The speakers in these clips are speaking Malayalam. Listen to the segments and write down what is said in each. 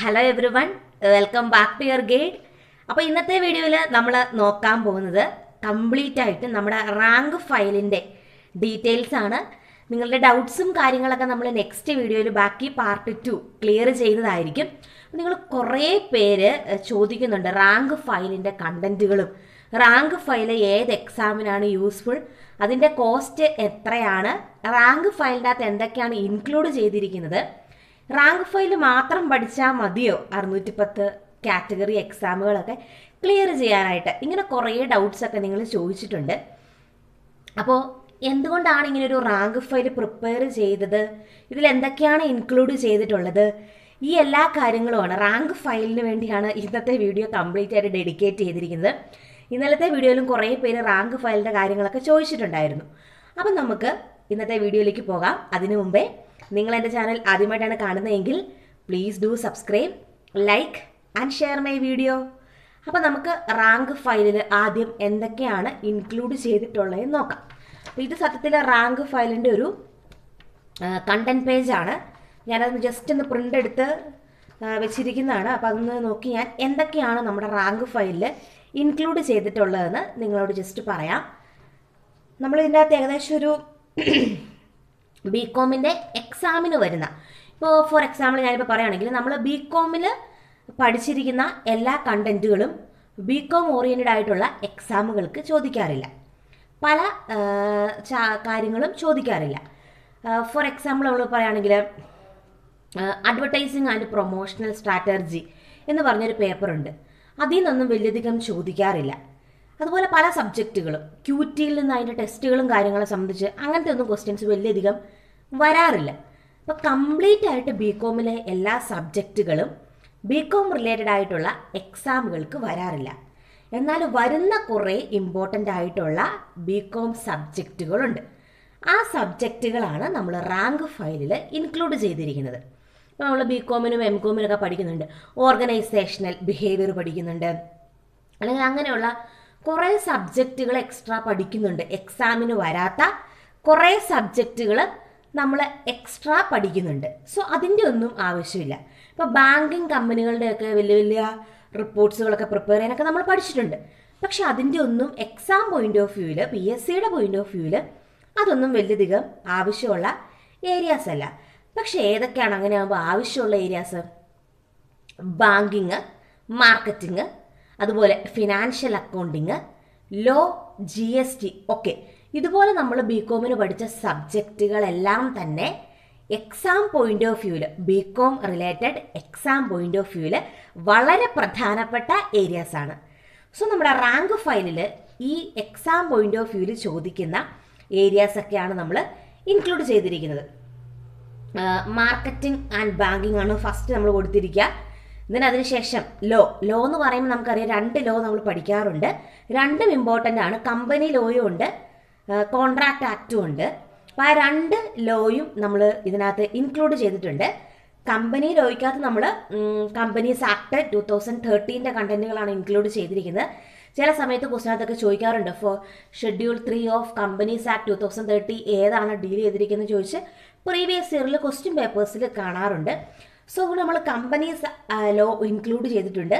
hello everyone welcome back to your guide അപ്പോൾ ഇന്നത്തെ വീഡിയോയിൽ നമ്മൾ നോക്കാൻ പോകുന്നത് കംപ്ലീറ്റ് ആയിട്ട് നമ്മുടെ റാങ്ക് ഫയലിൻ്റെ ഡീറ്റെയിൽസ് ആണ് നിങ്ങളുടെ ഡൗട്ട്സും കാര്യങ്ങളൊക്കെ നമ്മൾ നെക്സ്റ്റ് വീഡിയോയിൽ ബാക്കി പാർട്ട് ടു ക്ലിയർ ചെയ്യുന്നതായിരിക്കും നിങ്ങൾ കുറേ പേര് എഹ്, ചോദിക്കുന്നുണ്ട് റാങ്ക് ഫയലിൻ്റെ കണ്ടന്റുകളും റാങ്ക് ഫയൽ ഏത് എക്സാമിനാണ് യൂസ്ഫുൾ അതിൻ്റെ കോസ്റ്റ് എത്രയാണ് റാങ്ക് ഫയലിൻ്റെ അകത്ത് എന്തൊക്കെയാണ് ഇൻക്ലൂഡ് ചെയ്തിരിക്കുന്നത് റാങ്ക് ഫയൽ മാത്രം പഠിച്ചാൽ മതിയോ അറുന്നൂറ്റി പത്ത് കാറ്റഗറി എക്സാമുകളൊക്കെ ക്ലിയർ ചെയ്യാനായിട്ട് ഇങ്ങനെ കുറേ ഡൗട്ട്സ് ഒക്കെ നിങ്ങൾ ചോദിച്ചിട്ടുണ്ട് അപ്പോൾ എന്തുകൊണ്ടാണ് ഇങ്ങനെ ഒരു റാങ്ക് ഫയൽ പ്രിപ്പയർ ചെയ്തത് ഇതിൽ എന്തൊക്കെയാണ് ഇൻക്ലൂഡ് ചെയ്തിട്ടുള്ളത് ഈ എല്ലാ കാര്യങ്ങളുമാണ് റാങ്ക് ഫയലിന് വേണ്ടിയാണ് ഇന്നത്തെ വീഡിയോ കംപ്ലീറ്റ് ആയിട്ട് ഡെഡിക്കേറ്റ് ചെയ്തിരിക്കുന്നത് ഇന്നലത്തെ വീഡിയോയിലും കുറേ പേര് റാങ്ക് ഫയലിൻ്റെ കാര്യങ്ങളൊക്കെ ചോദിച്ചിട്ടുണ്ടായിരുന്നു അപ്പം നമുക്ക് ഇന്നത്തെ വീഡിയോയിലേക്ക് പോകാം അതിനു മുമ്പേ നിങ്ങൾ എൻ്റെ ചാനൽ ആദ്യമായിട്ടാണ് കാണുന്നതെങ്കിൽ please do subscribe like and share my video അപ്പോൾ നമുക്ക് റാങ്ക് ഫയലിൽ ആദ്യം എന്തൊക്കെയാണ് ഇൻക്ലൂഡ് ചെയ്തിട്ടുള്ളതെന്ന് നോക്കാം അപ്പോൾ ഇത് സത്യത്തിൽ റാങ്ക് ഫയലിൻ്റെ ഒരു കണ്ടന്റ് പേജാണ് ഞാനതൊന്ന് ജസ്റ്റ് ഒന്ന് പ്രിൻ്റ് എടുത്ത് ആ, വെച്ചിരിക്കുന്നതാണ് അപ്പോൾ അതൊന്ന് നോക്കി ഞാൻ എന്തൊക്കെയാണ് നമ്മുടെ റാങ്ക് ഫയലിൽ ഇൻക്ലൂഡ് ചെയ്തിട്ടുള്ളതെന്ന് നിങ്ങളോട് ജസ്റ്റ് പറയാം നമ്മൾ ഇതിൻ്റെ അകത്ത് ഏകദേശം ഒരു ബി കോമിൻ്റെ എക്സാമിന് വരുന്ന ഇപ്പോൾ ഫോർ എക്സാമ്പിൾ ഞാനിപ്പോൾ പറയുകയാണെങ്കിൽ നമ്മൾ ബി കോമിൽ പഠിച്ചിരിക്കുന്ന എല്ലാ കണ്ടൻറ്റുകളും ബി കോം ഓറിയൻറ്റഡ് ആയിട്ടുള്ള എക്സാമുകൾക്ക് ചോദിക്കാറില്ല പല ആ, ചാ- കാര്യങ്ങളും ചോദിക്കാറില്ല ഫോർ എക്സാമ്പിൾ നമ്മൾ പറയുകയാണെങ്കിൽ അഡ്വർടൈസിങ് ആൻഡ് പ്രൊമോഷണൽ സ്ട്രാറ്റജി എന്ന് പറഞ്ഞൊരു പേപ്പറുണ്ട് അതിൽ നിന്നൊന്നും വലിയധികം ചോദിക്കാറില്ല അതുപോലെ പല സബ്ജക്റ്റുകളും ക്യൂ ടിയിൽ നിന്ന് അതിൻ്റെ ടെസ്റ്റുകളും കാര്യങ്ങളും സംബന്ധിച്ച് അങ്ങനത്തെ ഒന്നും ക്വസ്റ്റ്യൻസ് വലിയധികം വരാറില്ല അപ്പോൾ കംപ്ലീറ്റ് ആയിട്ട് ബി കോമിലെ എല്ലാ സബ്ജക്റ്റുകളും ബി കോം റിലേറ്റഡ് ആയിട്ടുള്ള എക്സാമുകൾക്ക് വരാറില്ല എന്നാൽ വരുന്ന കുറേ ഇമ്പോർട്ടൻ്റ് ആയിട്ടുള്ള ബി കോം സബ്ജക്റ്റുകളുണ്ട് ആ സബ്ജക്റ്റുകളാണ് നമ്മൾ റാങ്ക് ഫയലിൽ ഇൻക്ലൂഡ് ചെയ്തിരിക്കുന്നത് ഇപ്പോൾ നമ്മൾ ബി കോമിനും എം കോമിനൊക്കെ പഠിക്കുന്നുണ്ട് ഓർഗനൈസേഷണൽ ബിഹേവിയർ പഠിക്കുന്നുണ്ട് അല്ലെങ്കിൽ അങ്ങനെയുള്ള കുറേ സബ്ജക്റ്റുകൾ എക്സ്ട്രാ പഠിക്കുന്നുണ്ട് എക്സാമിന് വരാത്ത കുറേ സബ്ജക്റ്റുകൾ നമ്മൾ എക്സ്ട്രാ പഠിക്കുന്നുണ്ട് സോ അതിൻ്റെ ഒന്നും ആവശ്യമില്ല ഇപ്പോൾ ബാങ്കിങ് കമ്പനികളുടെയൊക്കെ വലിയ വലിയ റിപ്പോർട്ട്സുകളൊക്കെ പ്രിപ്പയർ ചെയ്യാനൊക്കെ നമ്മൾ പഠിച്ചിട്ടുണ്ട് പക്ഷെ അതിൻ്റെ ഒന്നും എക്സാം പോയിന്റ് ഓഫ് വ്യൂവിൽ പി എസ് സിയുടെ പോയിന്റ് ഓഫ് വ്യൂവിൽ അതൊന്നും വലിയധികം ആവശ്യമുള്ള ഏരിയാസ് അല്ല പക്ഷെ ഏതൊക്കെയാണ് അങ്ങനെ ആകുമ്പോൾ ആവശ്യമുള്ള ഏരിയാസ് ബാങ്കിങ് മാർക്കറ്റിംഗ് അതുപോലെ financial accounting law G S T ഒക്കെ ഇതുപോലെ നമ്മൾ ബി കോമിന് പഠിച്ച സബ്ജക്റ്റുകളെല്ലാം തന്നെ എക്സാം പോയിന്റ് ഓഫ് വ്യൂവിൽ B com related exam point of വ്യൂവിൽ വളരെ പ്രധാനപ്പെട്ട ഏരിയാസ് ആണ് സോ നമ്മുടെ റാങ്ക് ഫയലിൽ ഈ എക്സാം പോയിന്റ് ഓഫ് വ്യൂവിൽ ചോദിക്കുന്ന ഏരിയാസ് ഒക്കെയാണ് നമ്മൾ ഇൻക്ലൂഡ് ചെയ്തിരിക്കുന്നത് മാർക്കറ്റിംഗ് ആൻഡ് ബാങ്കിങ് ആണ് ഫസ്റ്റ് നമ്മൾ കൊടുത്തിരിക്കുക ഇതിന് അതിനുശേഷം ലോ ലോ എന്ന് പറയുമ്പോൾ നമുക്കറിയാം രണ്ട് ലോ നമ്മൾ പഠിക്കാറുണ്ട് രണ്ടും ഇമ്പോർട്ടൻ്റ് ആണ് കമ്പനി ലോയും ഉണ്ട് കോൺട്രാക്ട് ആക്റ്റും ഉണ്ട് അപ്പോൾ ആ രണ്ട് ലോയും നമ്മൾ ഇതിനകത്ത് ഇൻക്ലൂഡ് ചെയ്തിട്ടുണ്ട് കമ്പനി ലോയ്ക്കകത്ത് നമ്മൾ കമ്പനീസ് ആക്ട് ടു തൗസൻഡ് തേർട്ടീൻ്റെ കണ്ടന്റുകളാണ് ഇൻക്ലൂഡ് ചെയ്തിരിക്കുന്നത് ചില സമയത്ത് ക്വസ്റ്റിനകത്തൊക്കെ ചോദിക്കാറുണ്ട് for schedule three of companies act two thousand thirty ഏതാണ് ഡീൽ ചെയ്തിരിക്കുന്നത് ചോദിച്ച് പ്രീവിയസ് ഇയറിൽ ക്വസ്റ്റ്യൻ പേപ്പേഴ്സിൽ കാണാറുണ്ട് സോ നമ്മൾ കമ്പനീസ് ലോ ഇൻക്ലൂഡ് ചെയ്തിട്ടുണ്ട്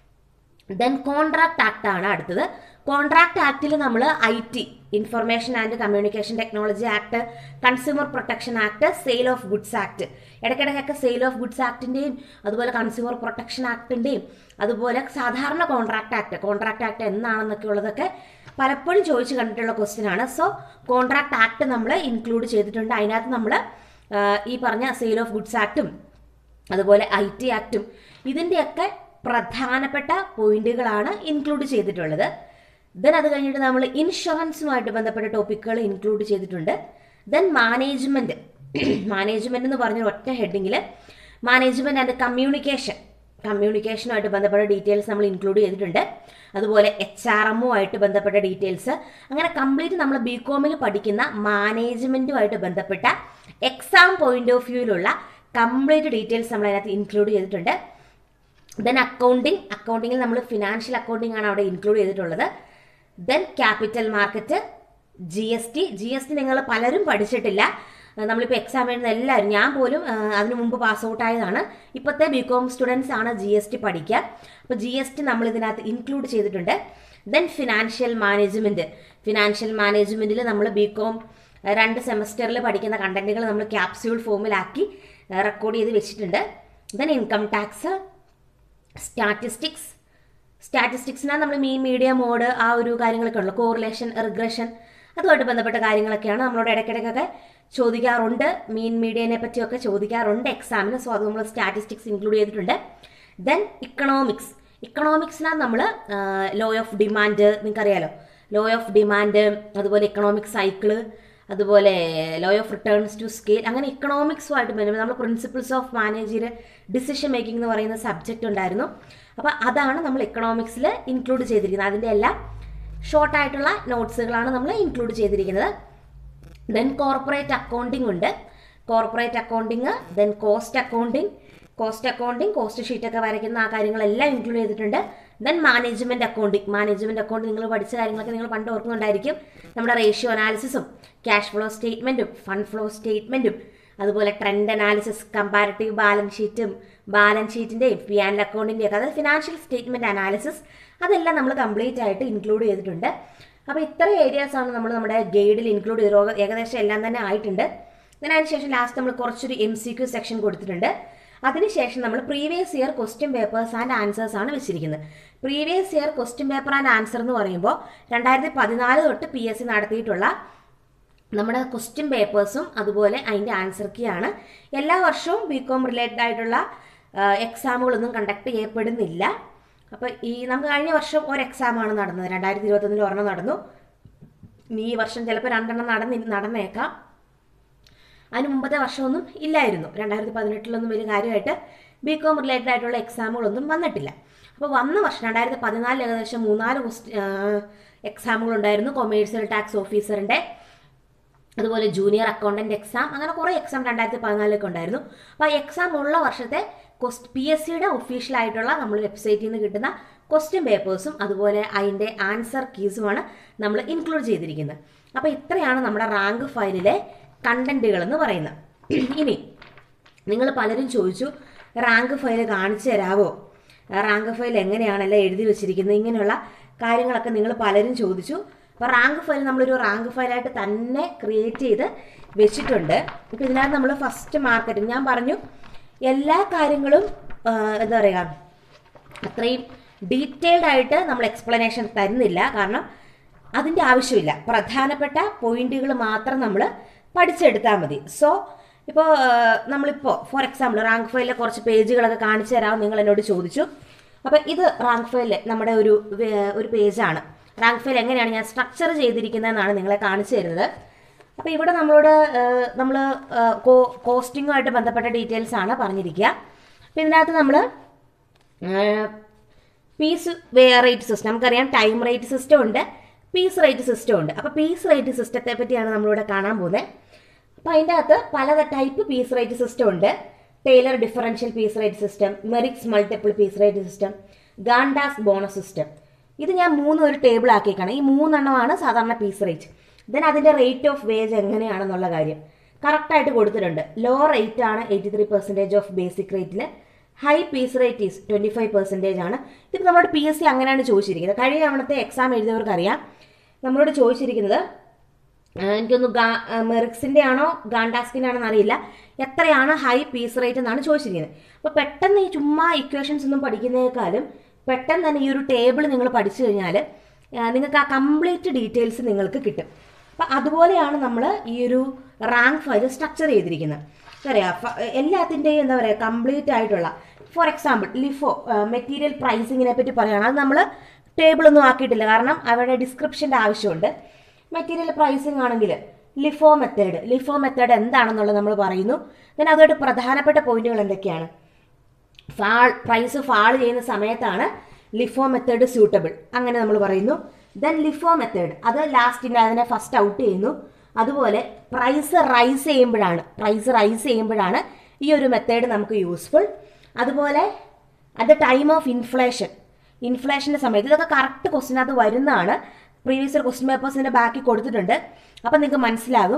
ദെൻ കോൺട്രാക്ട് ആക്ട് ആണ് അടുത്തത് കോൺട്രാക്ട് ആക്ടിൽ നമ്മൾ I T information and communication technology act consumer protection act sale of goods act ഇടയ്ക്കിടയ്ക്കൊക്കെ സെയിൽ ഓഫ് ഗുഡ്സ് ആക്ടിൻ്റെയും അതുപോലെ കൺസ്യൂമർ പ്രൊട്ടക്ഷൻ ആക്ടിൻ്റെയും അതുപോലെ സാധാരണ കോൺട്രാക്ട് ആക്ട് കോൺട്രാക്ട് ആക്ട് എന്നാണെന്നൊക്കെ ഉള്ളതൊക്കെ പലപ്പോഴും ചോദിച്ചു കണ്ടിട്ടുള്ള ക്വസ്റ്റ്യൻ ആണ് സോ കോൺട്രാക്ട് ആക്ട് നമ്മൾ ഇൻക്ലൂഡ് ചെയ്തിട്ടുണ്ട് അതിനകത്ത് നമ്മൾ ഈ പറഞ്ഞ സെയിൽ ഓഫ് ഗുഡ്സ് ആക്ടും അതുപോലെ ഐ ടി ആക്റ്റും ഇതിൻ്റെയൊക്കെ പ്രധാനപ്പെട്ട പോയിന്റുകളാണ് ഇൻക്ലൂഡ് ചെയ്തിട്ടുള്ളത് ദെൻ അത് കഴിഞ്ഞിട്ട് നമ്മൾ ഇൻഷുറൻസുമായിട്ട് ബന്ധപ്പെട്ട ടോപ്പിക്കുകൾ ഇൻക്ലൂഡ് ചെയ്തിട്ടുണ്ട് ദെൻ മാനേജ്മെൻറ്റ് മാനേജ്മെൻറ്റ് എന്ന് പറഞ്ഞ ഒറ്റ ഹെഡിങ്ങിൽ മാനേജ്മെൻറ്റ് ആൻഡ് കമ്മ്യൂണിക്കേഷൻ കമ്മ്യൂണിക്കേഷനുമായിട്ട് ബന്ധപ്പെട്ട ഡീറ്റെയിൽസ് നമ്മൾ ഇൻക്ലൂഡ് ചെയ്തിട്ടുണ്ട് അതുപോലെ എച്ച് ആർ എമ്മുമായിട്ട് ബന്ധപ്പെട്ട ഡീറ്റെയിൽസ് അങ്ങനെ കംപ്ലീറ്റ് നമ്മൾ ബി കോമിൽ പഠിക്കുന്ന മാനേജ്മെൻറ്റുമായിട്ട് ബന്ധപ്പെട്ട എക്സാം പോയിന്റ് ഓഫ് വ്യൂവിലുള്ള കംപ്ലീറ്റ് ഡീറ്റെയിൽസ് നമ്മൾ അതിനകത്ത് ഇൻക്ലൂഡ് ചെയ്തിട്ടുണ്ട് ദെൻ അക്കൗണ്ടിങ് അക്കൗണ്ടിങ്ങിൽ നമ്മൾ ഫിനാൻഷ്യൽ അക്കൗണ്ടിങ് ആണ് അവിടെ ഇൻക്ലൂഡ് ചെയ്തിട്ടുള്ളത് then capital market G S T G S T നിങ്ങൾ പലരും പഠിച്ചിട്ടില്ല നമ്മളിപ്പോൾ എക്സാം എഴുതുന്ന എല്ലാവരും ഞാൻ പോലും ആ, അതിനു മുമ്പ് പാസ് ഔട്ട് ആയതാണ് ഇപ്പോഴത്തെ ബി കോം സ്റ്റുഡൻസ് ആണ് ജി എസ് ടി പഠിക്കുക അപ്പോൾ ജി എസ് ടി നമ്മൾ ഇതിനകത്ത് ഇൻക്ലൂഡ് ചെയ്തിട്ടുണ്ട് ദെൻ ഫിനാൻഷ്യൽ മാനേജ്മെൻറ്റ് ഫിനാൻഷ്യൽ മാനേജ്മെൻറ്റിൽ നമ്മൾ ബി കോം രണ്ട് സെമസ്റ്ററിൽ പഠിക്കുന്ന കണ്ടന്റുകൾ നമ്മൾ ക്യാപ്സ്യൂൾ ഫോമിലാക്കി റെക്കോർഡ് ചെയ്ത് വെച്ചിട്ടുണ്ട് ദെൻ ഇൻകം ടാക്സ് സ്റ്റാറ്റിസ്റ്റിക്സ് സ്റ്റാറ്റിസ്റ്റിക്സിനാണ് നമ്മൾ മീൻ മീഡിയ മോഡ് ആ ഒരു കാര്യങ്ങളൊക്കെ ഉള്ളു കോറിലേഷൻ റിഗ്രഷൻ അതുമായിട്ട് ബന്ധപ്പെട്ട കാര്യങ്ങളൊക്കെയാണ് നമ്മളോട് ഇടയ്ക്കിടയ്ക്കൊക്കെ ചോദിക്കാറുണ്ട് മീൻ മീഡിയനെ പറ്റിയൊക്കെ ചോദിക്കാറുണ്ട് എക്സാമിന് സോ അത് നമ്മൾ സ്റ്റാറ്റിസ്റ്റിക്സ് ഇൻക്ലൂഡ് ചെയ്തിട്ടുണ്ട് ദെൻ ഇക്കണോമിക്സ് ഇക്കണോമിക്സിനാണ് നമ്മൾ ലോ ഓഫ് ഡിമാൻഡ് നിങ്ങൾക്കറിയാലോ ലോ ഓഫ് ഡിമാൻഡ് അതുപോലെ ഇക്കണോമിക് സൈക്കിള് അതുപോലെ law of returns to scale അങ്ങനെ ഇക്കണോമിക്സുമായിട്ട് ബന്ധപ്പെട്ട് നമ്മൾ principles of manager decision making എന്ന് പറയുന്ന സബ്ജക്റ്റ് ഉണ്ടായിരുന്നു അപ്പോൾ അതാണ് നമ്മൾ ഇക്കണോമിക്സിൽ ഇൻക്ലൂഡ് ചെയ്തിരിക്കുന്നത് അതിൻ്റെ എല്ലാം ഷോർട്ടായിട്ടുള്ള നോട്ട്സുകളാണ് നമ്മൾ ഇൻക്ലൂഡ് ചെയ്തിരിക്കുന്നത് ദെൻ കോർപ്പറേറ്റ് അക്കൗണ്ടിംഗ് ഉണ്ട് corporate accounting then cost accounting cost accounting cost sheet ഒക്കെ വരയ്ക്കുന്ന ആ കാര്യങ്ങളെല്ലാം ഇൻക്ലൂഡ് ചെയ്തിട്ടുണ്ട് then management accounting management account നിങ്ങൾ പഠിച്ച കാര്യങ്ങളൊക്കെ നിങ്ങൾ പണ്ട് ഓർക്കുന്നുണ്ടായിരിക്കും നമ്മുടെ റേഷ്യോ അനാലിസിസും ക്യാഷ് ഫ്ലോ സ്റ്റേറ്റ്മെന്റും ഫണ്ട് ഫ്ലോ സ്റ്റേറ്റ്മെന്റും അതുപോലെ ട്രെൻഡ് അനാലിസിസ് കമ്പാരറ്റീവ് ബാലൻസ് ഷീറ്റും ബാലൻസ് ഷീറ്റിൻ്റെയും പി ആൻഡ് അക്കൗണ്ടിൻ്റെയും ഒക്കെ അതായത് ഫിനാൻഷ്യൽ സ്റ്റേറ്റ്മെന്റ് അനാലിസിസ് അതെല്ലാം നമ്മൾ കംപ്ലീറ്റ് ആയിട്ട് ഇൻക്ലൂഡ് ചെയ്തിട്ടുണ്ട് അപ്പോൾ ഇത്ര ഏരിയാസ് ആണ് നമ്മൾ നമ്മുടെ ഗൈഡിൽ ഇൻക്ലൂഡ് ചെയ്ത് ഏകദേശം എല്ലാം തന്നെ ആയിട്ടുണ്ട് then അതിനുശേഷം ലാസ്റ്റ് നമ്മൾ കുറച്ചൊരു എം സി ക്യു സെക്ഷൻ കൊടുത്തിട്ടുണ്ട് അതിനുശേഷം നമ്മൾ previous year question papers and answers ആണ് വെച്ചിരിക്കുന്നത് previous year question paper and answer എന്ന് പറയുമ്പോൾ രണ്ടായിരത്തി പതിനാല് തൊട്ട് പി എസ് സി നടത്തിയിട്ടുള്ള നമ്മുടെ ക്വസ്റ്റ്യൻ പേപ്പേഴ്സും അതുപോലെ അതിൻ്റെ ആൻസർ കീ ആണ് എല്ലാ വർഷവും ബി കോം റിലേറ്റഡ് ആയിട്ടുള്ള എക്സാമുകളൊന്നും കണ്ടക്ട് ചെയ്യപ്പെടുന്നില്ല അപ്പോൾ ഈ നമുക്ക് കഴിഞ്ഞ വർഷം ഒരു എക്സാമാണ് നടന്നത് രണ്ടായിരത്തി ഇരുപത്തൊന്നിൽ ഒരെണ്ണം നടന്നു ഇനി ഈ വർഷം ചിലപ്പോൾ രണ്ടെണ്ണം നടന്നി നടന്നേക്കാം അതിന് മുമ്പത്തെ വർഷമൊന്നും ഇല്ലായിരുന്നു രണ്ടായിരത്തി പതിനെട്ടിലൊന്നും വലിയ കാര്യമായിട്ട് ബി കോം റിലേറ്റഡ് ആയിട്ടുള്ള എക്സാമുകളൊന്നും വന്നിട്ടില്ല അപ്പോൾ വന്ന വർഷം രണ്ടായിരത്തി പതിനാലിൽ ഏകദേശം മൂന്നാല് എക്സാമുകളുണ്ടായിരുന്നു കൊമേഴ്സ്യൽ ടാക്സ് ഓഫീസറിൻ്റെ അതുപോലെ ജൂനിയർ അക്കൗണ്ടന്റ് എക്സാം അങ്ങനെ കുറേ എക്സാം രണ്ടായിരത്തി പതിനാലിലൊക്കെ ഉണ്ടായിരുന്നു അപ്പോൾ ആ എക്സാം ഉള്ള വർഷത്തെ ക്വസ്റ്റ് പി എസ് സിയുടെ ഒഫീഷ്യൽ ആയിട്ടുള്ള നമ്മൾ വെബ്സൈറ്റിൽ നിന്ന് കിട്ടുന്ന ക്വസ്റ്റ്യൻ പേപ്പേഴ്സും അതുപോലെ അതിൻ്റെ ആൻസർ കീസുമാണ് നമ്മൾ ഇൻക്ലൂഡ് ചെയ്തിരിക്കുന്നത് അപ്പോൾ ഇത്രയാണ് നമ്മുടെ റാങ്ക് ഫയലിലെ കണ്ടന്റുകൾ എന്ന് പറയുന്നത് ഇനി നിങ്ങൾ പലരും ചോദിച്ചു റാങ്ക് ഫയൽ കാണിച്ചു തരാവോ റാങ്ക് ഫയൽ എങ്ങനെയാണല്ലോ എഴുതി വെച്ചിരിക്കുന്നത് ഇങ്ങനെയുള്ള കാര്യങ്ങളൊക്കെ നിങ്ങൾ പലരും ചോദിച്ചു അപ്പോൾ റാങ്ക് ഫയൽ നമ്മളൊരു റാങ്ക് ഫയലായിട്ട് തന്നെ ക്രിയേറ്റ് ചെയ്ത് വെച്ചിട്ടുണ്ട് ഇപ്പോൾ ഇതിനകത്ത് നമ്മൾ ഫസ്റ്റ് മാർക്കറ്റിംഗ് ഞാൻ പറഞ്ഞു എല്ലാ കാര്യങ്ങളും ആ, എന്താ പറയുക അത്രയും ഡീറ്റെയിൽഡ് ആയിട്ട് നമ്മൾ എക്സ്പ്ലനേഷൻ തരുന്നില്ല കാരണം അതിൻ്റെ ആവശ്യമില്ല പ്രധാനപ്പെട്ട പോയിന്റുകൾ മാത്രം നമ്മൾ പഠിച്ചെടുത്താൽ മതി സോ ഇപ്പോൾ നമ്മളിപ്പോൾ ഫോർ എക്സാമ്പിൾ റാങ്ക് ഫയലിലെ കുറച്ച് പേജുകളൊക്കെ കാണിച്ചു തരാമെന്ന് നിങ്ങൾ എന്നോട് ചോദിച്ചു അപ്പോൾ ഇത് റാങ്ക് ഫയലിലെ നമ്മുടെ ഒരു വേ- ഒരു പേജാണ് റാങ്ക് ഫയൽ എങ്ങനെയാണ് ഞാൻ സ്ട്രക്ചർ ചെയ്തിരിക്കുന്നതെന്നാണ് നിങ്ങളെ കാണിച്ചു തരുന്നത് അപ്പോൾ ഇവിടെ നമ്മളോട് നമ്മൾ കോസ്റ്റിങ്ങുമായിട്ട് ബന്ധപ്പെട്ട ഡീറ്റെയിൽസ് ആണ് പറഞ്ഞിരിക്കുക അപ്പോൾ ഇതിനകത്ത് നമ്മൾ പീസ് റേറ്റ് സിസ്റ്റം നമുക്കറിയാം ടൈം റേറ്റ് സിസ്റ്റം ഉണ്ട് പീസ് റേറ്റ് സിസ്റ്റം ഉണ്ട് അപ്പോൾ പീസ് റേറ്റ് സിസ്റ്റത്തെ പറ്റിയാണ് നമ്മളിവിടെ കാണാൻ പോകുന്നത് അപ്പോൾ അതിൻ്റെ അകത്ത് പല ടൈപ്പ് പീസ് റേറ്റ് സിസ്റ്റം ഉണ്ട് Taylor differential piece rate system Merrick's multiple piece rate system Gantt's bonus system ഇത് ഞാൻ മൂന്ന് ഒരു ടേബിൾ ആക്കിയേക്കാണ് ഈ മൂന്നെണ്ണമാണ് സാധാരണ പീസ് റേറ്റ് ദെൻ അതിൻ്റെ റേറ്റ് ഓഫ് വേജ് എങ്ങനെയാണെന്നുള്ള കാര്യം കറക്റ്റായിട്ട് കൊടുത്തിട്ടുണ്ട് ലോ റേറ്റ് ആണ് eighty three percentage of basic റേറ്റിൽ high piece rate is twenty five percentage ആണ് ഇതിപ്പോൾ നമ്മുടെ പി എസ് സി അങ്ങനെയാണ് ചോദിച്ചിരിക്കുന്നത് കഴിഞ്ഞ തവണത്തെ എക്സാം എഴുതിയവർക്കറിയാം നമ്മളോട് ചോദിച്ചിരിക്കുന്നത് ആ, എനിക്കൊന്ന് ഗാ മെറിക്സിൻ്റെ ആണോ ഗാൻഡാസ്കിൻ്റെ ആണോ എന്നറിയില്ല എത്രയാണ് ഹൈ പീസ് റേറ്റ് എന്നാണ് ചോദിച്ചിരിക്കുന്നത് അപ്പോൾ പെട്ടെന്ന് ഈ ചുമ്മാ ഇക്വേഷൻസ് ഒന്നും പഠിക്കുന്നതിനേക്കാളും പെട്ടെന്ന് തന്നെ ഈ ഒരു ടേബിൾ നിങ്ങൾ പഠിച്ചു കഴിഞ്ഞാൽ നിങ്ങൾക്ക് ആ കംപ്ലീറ്റ് ഡീറ്റെയിൽസ് നിങ്ങൾക്ക് കിട്ടും അപ്പം അതുപോലെയാണ് നമ്മൾ ഈ ഒരു റാങ്ക് ഫയൽ സ്ട്രക്ചർ ചെയ്തിരിക്കുന്നത് എന്താ പറയുക എല്ലാത്തിൻ്റെയും എന്താ പറയുക കംപ്ലീറ്റ് ആയിട്ടുള്ള ഫോർ എക്സാമ്പിൾ ലിഫോ മെറ്റീരിയൽ പ്രൈസിങ്ങിനെ പറ്റി പറയുകയാണ് അത് നമ്മൾ ടേബിളൊന്നും ആക്കിയിട്ടില്ല കാരണം അവരുടെ ഡിസ്ക്രിപ്ഷൻ്റെ ആവശ്യമുണ്ട് മെറ്റീരിയൽ പ്രൈസിങ് ആണെങ്കിൽ ലിഫോ മെത്തേഡ് ലിഫോ മെത്തേഡ് എന്താണെന്നുള്ളത് നമ്മൾ പറയുന്നു then അതുമായിട്ട് പ്രധാനപ്പെട്ട പോയിന്റുകൾ എന്തൊക്കെയാണ് ഫാൾ പ്രൈസ് ഫാൾ ചെയ്യുന്ന സമയത്താണ് ലിഫോ മെത്തേഡ് സ്യൂട്ടബിൾ അങ്ങനെ നമ്മൾ പറയുന്നു ദെൻ ലിഫോ മെത്തേഡ് അത് ലാസ്റ്റിൻ്റെ അതിനെ ഫസ്റ്റ് ഔട്ട് ചെയ്യുന്നു അതുപോലെ പ്രൈസ് റൈസ് ചെയ്യുമ്പോഴാണ് പ്രൈസ് റൈസ് ചെയ്യുമ്പോഴാണ് ഈ ഒരു മെത്തേഡ് നമുക്ക് യൂസ്ഫുൾ അതുപോലെ at the time of inflation ഇൻഫ്ലേഷൻ്റെ സമയത്ത് ഇതൊക്കെ കറക്റ്റ് ക്വസ്റ്റിനകത്ത് വരുന്നതാണ് പ്രീവിയസ് ഇയർ ക്വസ്റ്റ്യൻ പേപ്പേഴ്സിൻ്റെ ബാക്കി കൊടുത്തിട്ടുണ്ട് അപ്പം നിങ്ങൾക്ക് മനസ്സിലാകും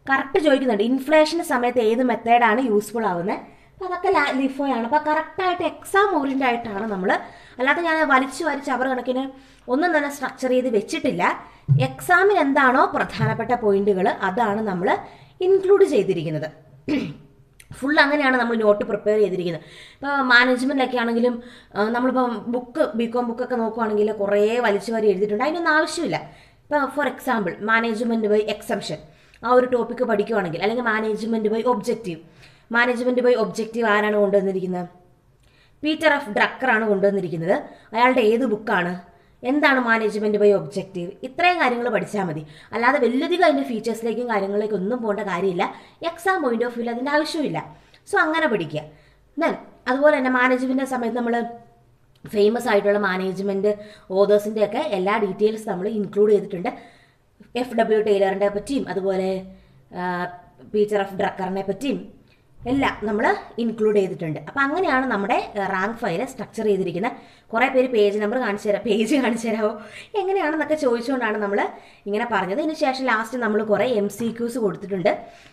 കറക്റ്റ് ചോദിക്കുന്നുണ്ട് ഇൻഫ്ലേഷൻ്റെ സമയത്ത് ഏത് മെത്തേഡാണ് യൂസ്ഫുൾ ആവുന്നത് അപ്പോൾ അതൊക്കെ ലിഫോയാണ് അപ്പോൾ കറക്റ്റായിട്ട് എക്സാം ഓറിയൻ്റ് ആയിട്ടാണ് നമ്മൾ അല്ലാതെ ഞാൻ വലിച്ചു വരച്ച് അവർ കണക്കിന് ഒന്നും തന്നെ സ്ട്രക്ചർ ചെയ്ത് വെച്ചിട്ടില്ല എക്സാമിന് എന്താണോ പ്രധാനപ്പെട്ട പോയിന്റുകൾ അതാണ് നമ്മൾ ഇൻക്ലൂഡ് ചെയ്തിരിക്കുന്നത് ഫുൾ അങ്ങനെയാണ് നമ്മൾ നോട്ട് പ്രിപ്പയർ ചെയ്തിരിക്കുന്നത് ഇപ്പോൾ മാനേജ്മെൻറ്റിലൊക്കെ ആണെങ്കിലും ആ, നമ്മളിപ്പോൾ ബുക്ക് ബി കോം ബുക്കൊക്കെ നോക്കുവാണെങ്കിൽ കുറേ വലിച്ചു വരി എഴുതിയിട്ടുണ്ട് അതിനൊന്നും ആവശ്യമില്ല ഇപ്പോൾ for example management by exception ആ ഒരു ടോപ്പിക്ക് പഠിക്കുവാണെങ്കിൽ അല്ലെങ്കിൽ management by objective management by objective ആരാണ് കൊണ്ടുവന്നിരിക്കുന്നത് പീറ്റർ എഫ് ഡ്രക്കറാണ് കൊണ്ടുവന്നിരിക്കുന്നത് അയാളുടെ ഏത് ബുക്കാണ് എന്താണ് മാനേജ്മെന്റ് ബൈ ഒബ്ജക്റ്റീവ് ഇത്രയും കാര്യങ്ങൾ പഠിച്ചാൽ മതി അല്ലാതെ വലിയധികം അതിൻ്റെ ഫീച്ചേഴ്സിലേക്കും കാര്യങ്ങളിലേക്കും ഒന്നും പോകേണ്ട കാര്യമില്ല എക്സാം പോയിന്റ് ഓഫ് വ്യൂ അതിൻ്റെ ആവശ്യമില്ല സോ അങ്ങനെ പഠിക്കുക ദെൻ അതുപോലെ തന്നെ മാനേജ്മെൻറ്റിൻ്റെ സമയത്ത് നമ്മൾ ഫേമസ് ആയിട്ടുള്ള മാനേജ്മെൻറ്റ് ഓതേഴ്സിൻ്റെ ഒക്കെ എല്ലാ ഡീറ്റെയിൽസ് നമ്മൾ ഇൻക്ലൂഡ് ചെയ്തിട്ടുണ്ട് എഫ് ഡബ്ല്യു ടൈലറിനെ പറ്റിയും അതുപോലെ പീച്ചർ എഫ് ഡ്രക്കറിനെ പറ്റിയും എല്ലാം നമ്മൾ ഇൻക്ലൂഡ് ചെയ്തിട്ടുണ്ട് അപ്പം അങ്ങനെയാണ് നമ്മുടെ റാങ്ക് ഫയൽ സ്ട്രക്ചർ ചെയ്തിരിക്കുന്നത് കുറേ പേര് പേജ് നമ്പർ കാണിച്ചു തരാം പേജ് കാണിച്ചു തരാമോ എങ്ങനെയാണെന്നൊക്കെ ചോദിച്ചുകൊണ്ടാണ് നമ്മൾ ഇങ്ങനെ പറഞ്ഞത് ഇതിന് ശേഷം ലാസ്റ്റ് നമ്മൾ കുറേ എം സി ക്യൂസ് കൊടുത്തിട്ടുണ്ട്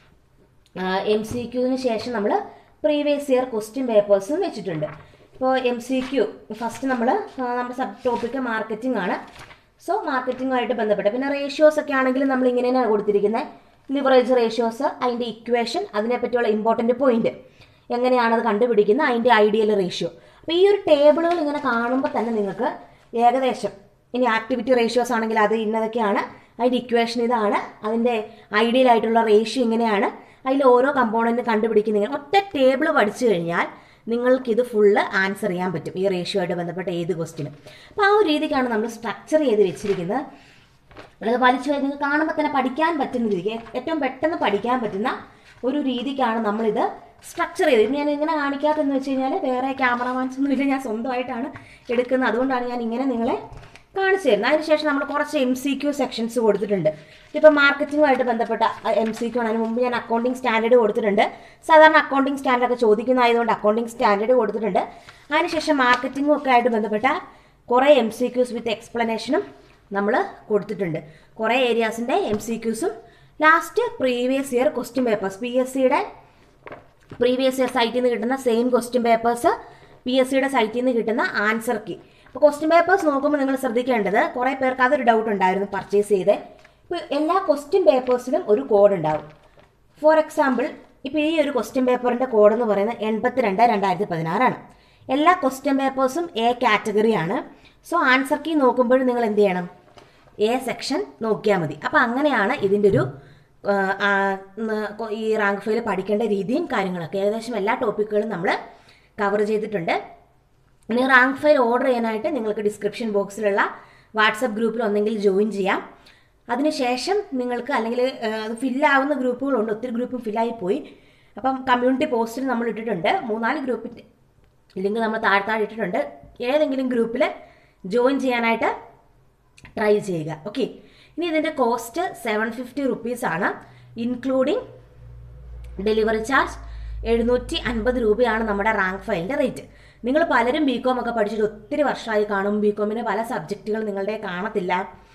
എം സി ക്യൂവിന് ശേഷം നമ്മൾ പ്രീവിയസ് ഇയർ ക്വസ്റ്റ്യൻ പേപ്പേഴ്സും വെച്ചിട്ടുണ്ട് ഇപ്പോൾ എം സി ക്യൂ ഫസ്റ്റ് നമ്മൾ നമ്മുടെ സബ് ടോപ്പിക്ക് മാർക്കറ്റിംഗ് ആണ് സോ മാർക്കറ്റിംഗുമായിട്ട് ബന്ധപ്പെട്ട് പിന്നെ റേഷ്യോസ് ഒക്കെ ആണെങ്കിലും നമ്മൾ ഇങ്ങനെ തന്നെയാണ് കൊടുത്തിരിക്കുന്നത് ലിവറേജ് റേഷ്യോസ് അതിൻ്റെ ഇക്വേഷൻ അതിനെപ്പറ്റിയുള്ള ഇമ്പോർട്ടൻറ്റ് പോയിന്റ് എങ്ങനെയാണ് അത് കണ്ടുപിടിക്കുന്നത് അതിൻ്റെ ഐഡിയൽ റേഷ്യോ അപ്പോൾ ഈ ഒരു ടേബിളുകൾ ഇങ്ങനെ കാണുമ്പോൾ തന്നെ നിങ്ങൾക്ക് ഏകദേശം ഇനി ആക്ടിവിറ്റി റേഷ്യോസ് ആണെങ്കിൽ അത് ഇന്നതൊക്കെയാണ് അതിൻ്റെ ഇക്വേഷൻ ഇതാണ് അതിൻ്റെ ഐഡിയൽ ആയിട്ടുള്ള റേഷ്യോ ഇങ്ങനെയാണ് അതിൽ ഓരോ കമ്പോണൻറ്റ് കണ്ടുപിടിക്കുന്ന ഇങ്ങനെ ഒറ്റ ടേബിൾ പഠിച്ചു കഴിഞ്ഞാൽ നിങ്ങൾക്കിത് ഫുള്ള് ആൻസർ ചെയ്യാൻ പറ്റും ഈ റേഷ്യോ ആയിട്ട് ബന്ധപ്പെട്ട ഏത് ക്വസ്റ്റിനും അപ്പോൾ ആ ഒരു രീതിക്കാണ് നമ്മൾ സ്ട്രക്ചർ ചെയ്ത് വെച്ചിരിക്കുന്നത് അത് വലിച്ചു പോയി നിങ്ങൾക്ക് കാണുമ്പോൾ തന്നെ പഠിക്കാൻ പറ്റുന്ന രീതിക്ക് ഏറ്റവും പെട്ടെന്ന് പഠിക്കാൻ പറ്റുന്ന ഒരു രീതിക്കാണ് നമ്മളിത് സ്ട്രക്ചർ ചെയ്തത് ഇത് ഞാൻ ഇങ്ങനെ കാണിക്കാത്തെന്ന് വെച്ച് കഴിഞ്ഞാൽ വേറെ ക്യാമറമാൻസ് ഒന്നും ഇല്ല ഞാൻ സ്വന്തമായിട്ടാണ് എടുക്കുന്നത് അതുകൊണ്ടാണ് ഞാൻ ഇങ്ങനെ നിങ്ങളെ കാണിച്ചു തരുന്നത് അതിനുശേഷം നമ്മൾ കുറച്ച് എം സി ക്യു സെക്ഷൻസ് കൊടുത്തിട്ടുണ്ട് ഇപ്പോൾ മാർക്കറ്റിംഗുമായിട്ട് ബന്ധപ്പെട്ട എം സി ക്യു ആണ് അതിന് മുമ്പ് ഞാൻ അക്കൗണ്ടിങ് സ്റ്റാൻഡേർഡ് കൊടുത്തിട്ടുണ്ട് സാധാരണ അക്കൗണ്ടിങ് സ്റ്റാൻഡേർഡ് ഒക്കെ ചോദിക്കുന്നതായതുകൊണ്ട് അക്കൗണ്ടിങ് സ്റ്റാൻഡേർഡ് കൊടുത്തിട്ടുണ്ട് അതിനുശേഷം മാർക്കറ്റിംഗും ഒക്കെ ആയിട്ട് ബന്ധപ്പെട്ട കുറേ എം സി ക്യൂസ് വിത്ത് എക്സ്പ്ലനേഷനും നമ്മൾ കൊടുത്തിട്ടുണ്ട് കുറേ ഏരിയാസിൻ്റെ എം സി ക്യൂസും last previous year question papers P S സിയുടെ പ്രീവിയസ് ഇയർ സൈറ്റിൽ നിന്ന് കിട്ടുന്ന same question papers P S സിയുടെ സൈറ്റിൽ നിന്ന് കിട്ടുന്ന ആൻസർ കീ അപ്പോൾ ക്വസ്റ്റ്യൻ പേപ്പേഴ്സ് നോക്കുമ്പോൾ നിങ്ങൾ ശ്രദ്ധിക്കേണ്ടത് കുറേ പേർക്ക് അതൊരു ഡൗട്ട് ഉണ്ടായിരുന്നു പർച്ചേസ് ചെയ്ത് ഇപ്പോൾ എല്ലാ ക്വസ്റ്റ്യൻ പേപ്പേഴ്സിനും ഒരു കോഡ് ഉണ്ടാവും ഫോർ എക്സാമ്പിൾ ഇപ്പോൾ ഈ ഒരു ക്വസ്റ്റ്യൻ പേപ്പറിൻ്റെ കോഡ് എന്ന് പറയുന്നത് എൺപത്തിരണ്ട് രണ്ടായിരത്തി പതിനാറാണ് എല്ലാ ക്വസ്റ്റ്യൻ പേപ്പേഴ്സും എ കാറ്റഗറിയാണ് സോ ആൻസർ കീ നോക്കുമ്പോൾ നിങ്ങൾ എന്ത് ചെയ്യണം എ സെക്ഷൻ നോക്കിയാൽ മതി അപ്പോൾ അങ്ങനെയാണ് ഇതിൻ്റെ ഒരു ആ, ആ, ന- കൊ- ഈ റാങ്ക് ഫയൽ പഠിക്കേണ്ട രീതിയും കാര്യങ്ങളൊക്കെ ഏകദേശം എല്ലാ ടോപ്പിക്കുകളും നമ്മൾ കവർ ചെയ്തിട്ടുണ്ട് ഇനി റാങ്ക് ഫയൽ ഓർഡർ ചെയ്യാനായിട്ട് നിങ്ങൾക്ക് ഡിസ്ക്രിപ്ഷൻ ബോക്സിലുള്ള വാട്സപ്പ് ഗ്രൂപ്പിൽ ഒന്നെങ്കിൽ ജോയിൻ ചെയ്യാം അതിനുശേഷം നിങ്ങൾക്ക് അല്ലെങ്കിൽ ആ, അത് ഫില്ലാവുന്ന ഗ്രൂപ്പുകളുണ്ട് ഒത്തിരി ഗ്രൂപ്പും ഫില്ലായി പോയി അപ്പം കമ്മ്യൂണിറ്റി പോസ്റ്റിൽ നമ്മൾ ഇട്ടിട്ടുണ്ട് മൂന്നാല് ഗ്രൂപ്പിൻ്റെ ലിങ്ക് നമ്മൾ താഴെ താഴെ ഇട്ടിട്ടുണ്ട് ഏതെങ്കിലും ഗ്രൂപ്പിൽ ജോയിൻ ചെയ്യാനായിട്ട് ട്രൈ ചെയ്യുക ഓക്കെ ഇനി ഇതിൻ്റെ കോസ്റ്റ് സെവൻ ഫിഫ്റ്റി റുപ്പീസ് ആണ് ഇൻക്ലൂഡിങ് ഡെലിവറി ചാർജ് എഴുന്നൂറ്റി അൻപത് രൂപയാണ് നമ്മുടെ റാങ്ക് ഫയലിൻ്റെ റേറ്റ് നിങ്ങൾ പലരും ബി കോം ഒക്കെ പഠിച്ചിട്ട് ഒത്തിരി വർഷമായി കാണും ബി കോമിന് പല സബ്ജക്റ്റുകൾ നിങ്ങളുടെ കാണത്തില്ല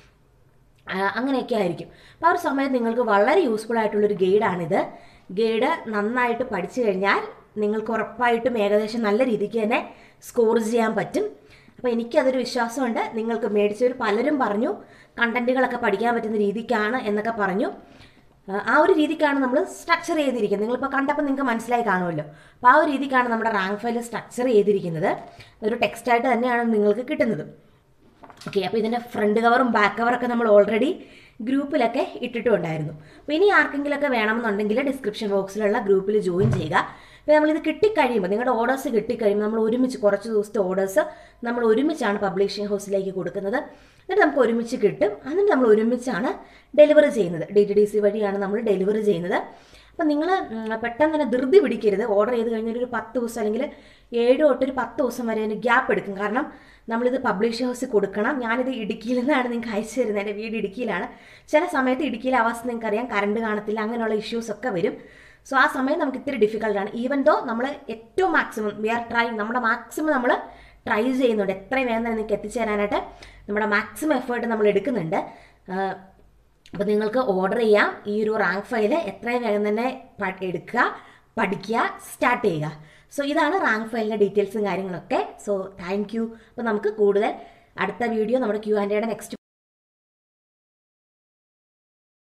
ആ, അങ്ങനെയൊക്കെ ആയിരിക്കും അപ്പോൾ ആ ഒരു സമയത്ത് നിങ്ങൾക്ക് വളരെ യൂസ്ഫുൾ ആയിട്ടുള്ളൊരു ഗൈഡാണിത് ഗൈഡ് നന്നായിട്ട് പഠിച്ചു കഴിഞ്ഞാൽ നിങ്ങൾക്ക് ഉറപ്പായിട്ടും ഏകദേശം നല്ല രീതിക്ക് തന്നെ സ്കോർ ചെയ്യാൻ പറ്റും അപ്പോൾ എനിക്കതൊരു വിശ്വാസമുണ്ട് നിങ്ങൾക്ക് മേടിച്ചവർ പലരും പറഞ്ഞു കണ്ടന്റുകളൊക്കെ പഠിക്കാൻ പറ്റുന്ന രീതിക്കാണ് എന്നൊക്കെ പറഞ്ഞു ആ, ആ ഒരു രീതിക്കാണ് നമ്മൾ സ്ട്രക്ചർ ചെയ്തിരിക്കുന്നത് നിങ്ങളിപ്പോൾ കണ്ടപ്പോൾ നിങ്ങൾക്ക് മനസ്സിലായി കാണുമല്ലോ അപ്പോൾ ആ ഒരു രീതിക്കാണ് നമ്മുടെ റാങ്ക് ഫയൽ സ്ട്രക്ചർ ചെയ്തിരിക്കുന്നത് ഒരു ടെക്സ്റ്റായിട്ട് തന്നെയാണ് നിങ്ങൾക്ക് കിട്ടുന്നത് ഓക്കെ അപ്പോൾ ഇതിൻ്റെ ഫ്രണ്ട് കവറും ബാക്ക് കവറൊക്കെ നമ്മൾ ഓൾറെഡി ഗ്രൂപ്പിലൊക്കെ ഇട്ടിട്ടുണ്ടായിരുന്നു അപ്പോൾ ഇനി ആർക്കെങ്കിലുമൊക്കെ വേണമെന്നുണ്ടെങ്കിൽ ഡിസ്ക്രിപ്ഷൻ ബോക്സിലുള്ള ഗ്രൂപ്പിൽ ജോയിൻ ചെയ്യുക അപ്പോൾ നമ്മളിത് കിട്ടിക്കഴിയുമ്പോൾ നിങ്ങളുടെ ഓർഡേഴ്സ് കിട്ടിക്കഴിയുമ്പോൾ നമ്മൾ ഒരുമിച്ച് കുറച്ച് ദിവസത്തെ ഓർഡേഴ്സ് നമ്മൾ ഒരുമിച്ചാണ് പബ്ലിഷിംഗ് ഹൗസിലേക്ക് കൊടുക്കുന്നത് എന്നിട്ട് നമുക്ക് ഒരുമിച്ച് കിട്ടും എന്നിട്ട് നമ്മൾ ഒരുമിച്ചാണ് ഡെലിവറി ചെയ്യുന്നത് ഡി ടി ഡി സി വഴിയാണ് നമ്മൾ ഡെലിവറി ചെയ്യുന്നത് അപ്പം നിങ്ങൾ പെട്ടെന്ന് തന്നെ ധൃതി പിടിക്കരുത് ഓർഡർ ചെയ്ത് കഴിഞ്ഞാൽ ഒരു പത്ത് ദിവസം അല്ലെങ്കിൽ ഏഴ് തൊട്ട് ഒരു പത്ത് ദിവസം വരെ അതിന് ഗ്യാപ്പ് എടുക്കും കാരണം നമ്മളിത് പബ്ലിഷ് ഹൗസിൽ കൊടുക്കണം ഞാനിത് ഇടുക്കിയിൽ നിന്നാണ് നിങ്ങൾക്ക് അയച്ചു തരുന്നത് എൻ്റെ വീട് ഇടുക്കിയിലാണ് ചില സമയത്ത് ഇടുക്കിയിലെ അവസ്ഥ നിങ്ങൾക്കറിയാം കറണ്ട് കാണത്തില്ല അങ്ങനെയുള്ള ഇഷ്യൂസ് ഒക്കെ വരും സോ ആ സമയം നമുക്ക് ഇത്തിരി ഡിഫിക്കൽട്ടാണ് ഈവൻ ദോ നമ്മൾ ഏറ്റവും മാക്സിമം വി ആർ ട്രൈ നമ്മുടെ മാക്സിമം നമ്മൾ ട്രൈ ചെയ്യുന്നുണ്ട് എത്രയും വേഗം തന്നെ നിങ്ങൾക്ക് എത്തിച്ചേരാനായിട്ട് നമ്മുടെ മാക്സിമം എഫേർട്ട് നമ്മൾ എടുക്കുന്നുണ്ട് അപ്പോൾ നിങ്ങൾക്ക് ഓർഡർ ചെയ്യാം ഈ ഒരു റാങ്ക് ഫയൽ എത്രയും വേഗം തന്നെ പ- എടുക്കുക പഠിക്കുക സ്റ്റാർട്ട് ചെയ്യുക സോ ഇതാണ് റാങ്ക് ഫയലിൻ്റെ ഡീറ്റെയിൽസും കാര്യങ്ങളൊക്കെ സോ താങ്ക് യു അപ്പോൾ നമുക്ക് കൂടുതൽ അടുത്ത വീഡിയോ നമ്മുടെ ക്യൂ ആൻഡ് നെക്സ്റ്റ്